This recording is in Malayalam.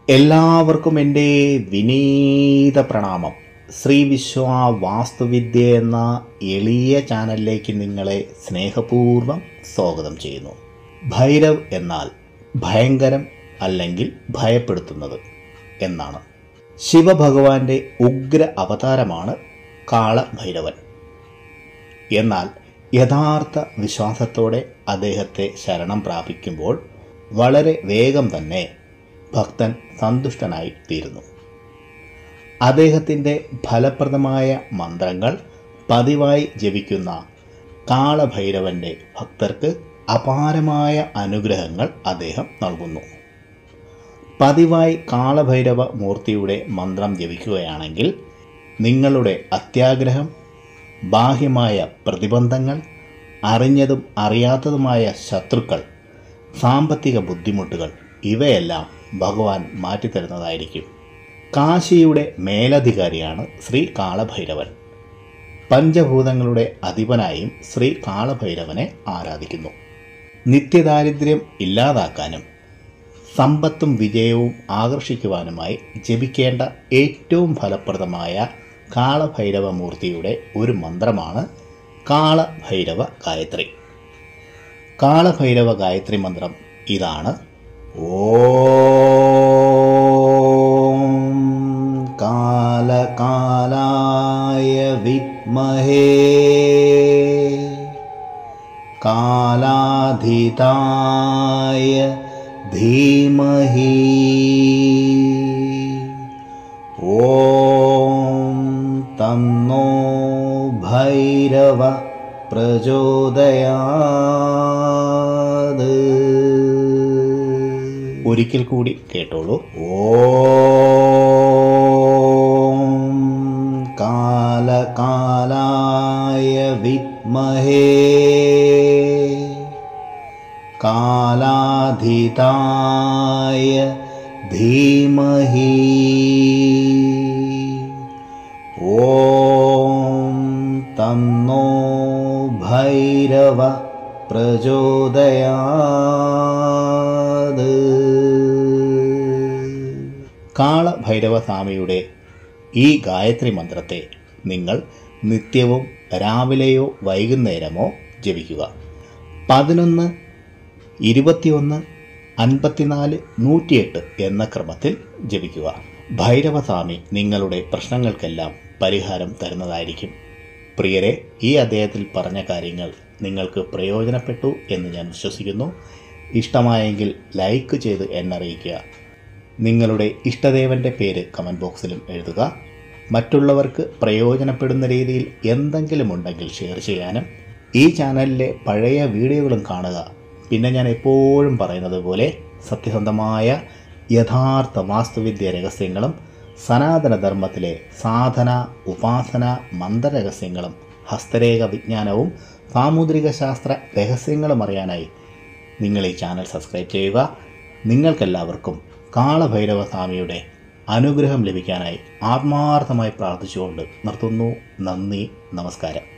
എല്ലാവർക്കും എൻ്റെ വിനീത പ്രണാമം ശ്രീ വിശ്വ വാസ്തുവിദ്യ എന്ന എളിയ ചാനലിലേക്ക് നിങ്ങളെ സ്നേഹപൂർവ്വം സ്വാഗതം ചെയ്യുന്നു ഭൈരവ് എന്നാൽ ഭയങ്കരം അല്ലെങ്കിൽ ഭയപ്പെടുത്തുന്നത് എന്നാണ് ശിവഭഗവാന്റെ ഉഗ്ര അവതാരമാണ് കാളഭൈരവൻ എന്നാൽ യഥാർത്ഥ വിശ്വാസത്തോടെ അദ്ദേഹത്തെ ശരണം പ്രാപിക്കുമ്പോൾ വളരെ വേഗം തന്നെ ഭക്തൻ സന്തുഷ്ടനായി തീരുന്നു അദ്ദേഹത്തിൻ്റെ ഫലപ്രദമായ മന്ത്രങ്ങൾ പതിവായി ജപിക്കുന്ന കാളഭൈരവൻ്റെ ഭക്തർക്ക് അപാരമായ അനുഗ്രഹങ്ങൾ അദ്ദേഹം നൽകുന്നു പതിവായി കാളഭൈരവ മൂർത്തിയുടെ മന്ത്രം ജപിക്കുകയാണെങ്കിൽ നിങ്ങളുടെ അത്യാഗ്രഹം ബാഹ്യമായ പ്രതിബന്ധങ്ങൾ അറിഞ്ഞതും അറിയാത്തതുമായ ശത്രുക്കൾ സാമ്പത്തിക ബുദ്ധിമുട്ടുകൾ ഇവയെല്ലാം ഭഗവാൻ മാറ്റിത്തരുന്നതായിരിക്കും കാശിയുടെ മേലധികാരിയാണ് ശ്രീ കാളഭൈരവൻ പഞ്ചഭൂതങ്ങളുടെ അധിപനായും ശ്രീ കാളഭൈരവനെ ആരാധിക്കുന്നു നിത്യദാരിദ്ര്യം ഇല്ലാതാക്കാനും സമ്പത്തും വിജയവും ആകർഷിക്കുവാനുമായി ജപിക്കേണ്ട ഏറ്റവും ഫലപ്രദമായ കാളഭൈരവ മൂർത്തിയുടെ ഒരു മന്ത്രമാണ് കാളഭൈരവ ഗായത്രി കാളഭൈരവ ഗായത്രി മന്ത്രം ഇതാണ് ഓം കാലകാലായ വിദ്മഹേ കാലാധിതായ ധീമഹി ഓം തന്നോ ഭൈരവ പ്രചോദയാത് ഒരിക്കൽ കൂടി കേട്ടോളൂ ഓം കാലകാലായ വിദ്മഹേ കാലാധിതായ ധീമഹി ഓം തന്നോ ഭൈരവ പ്രചോദയാത് കാളഭൈരവസ്വാമിയുടെ ഈ ഗായത്രി മന്ത്രത്തെ നിങ്ങൾ നിത്യവും രാവിലെയോ വൈകുന്നേരമോ ജപിക്കുക പതിനൊന്ന് ഇരുപത്തിയൊന്ന് അൻപത്തിനാല് നൂറ്റിയെട്ട് എന്ന ക്രമത്തിൽ ജപിക്കുക ഭൈരവസ്വാമി നിങ്ങളുടെ പ്രശ്നങ്ങൾക്കെല്ലാം പരിഹാരം തരുന്നതായിരിക്കും പ്രിയരെ ഈ അദ്ദേഹത്തിൽ പറഞ്ഞ കാര്യങ്ങൾ നിങ്ങൾക്ക് പ്രയോജനപ്പെട്ടു എന്ന് ഞാൻ വിശ്വസിക്കുന്നു ഇഷ്ടമായെങ്കിൽ ലൈക്ക് ചെയ്ത് എന്നറിയിക്കുക നിങ്ങളുടെ ഇഷ്ടദേവൻ്റെ പേര് കമൻറ്റ് ബോക്സിലും എഴുതുക മറ്റുള്ളവർക്ക് പ്രയോജനപ്പെടുന്ന രീതിയിൽ എന്തെങ്കിലും ഉണ്ടെങ്കിൽ ഷെയർ ചെയ്യാനും ഈ ചാനലിലെ പഴയ വീഡിയോകളും കാണുക പിന്നെ ഞാൻ എപ്പോഴും പറയുന്നത് പോലെ സത്യസന്ധമായ യഥാർത്ഥ വാസ്തുവിദ്യ രഹസ്യങ്ങളും സനാതനധർമ്മത്തിലെ സാധന ഉപാസന മന്ത്രരഹസ്യങ്ങളും ഹസ്തരേഖ വിജ്ഞാനവും സാമുദ്രിക ശാസ്ത്ര രഹസ്യങ്ങളും അറിയാനായി നിങ്ങൾ ഈ ചാനൽ സബ്സ്ക്രൈബ് ചെയ്യുക നിങ്ങൾക്കെല്ലാവർക്കും കാളഭൈരവ സ്വാമിയുടെ അനുഗ്രഹം ലഭിക്കാനായി ആത്മാർത്ഥമായി പ്രാർത്ഥിച്ചുകൊണ്ട് നിർത്തുന്നു നന്ദി നമസ്കാരം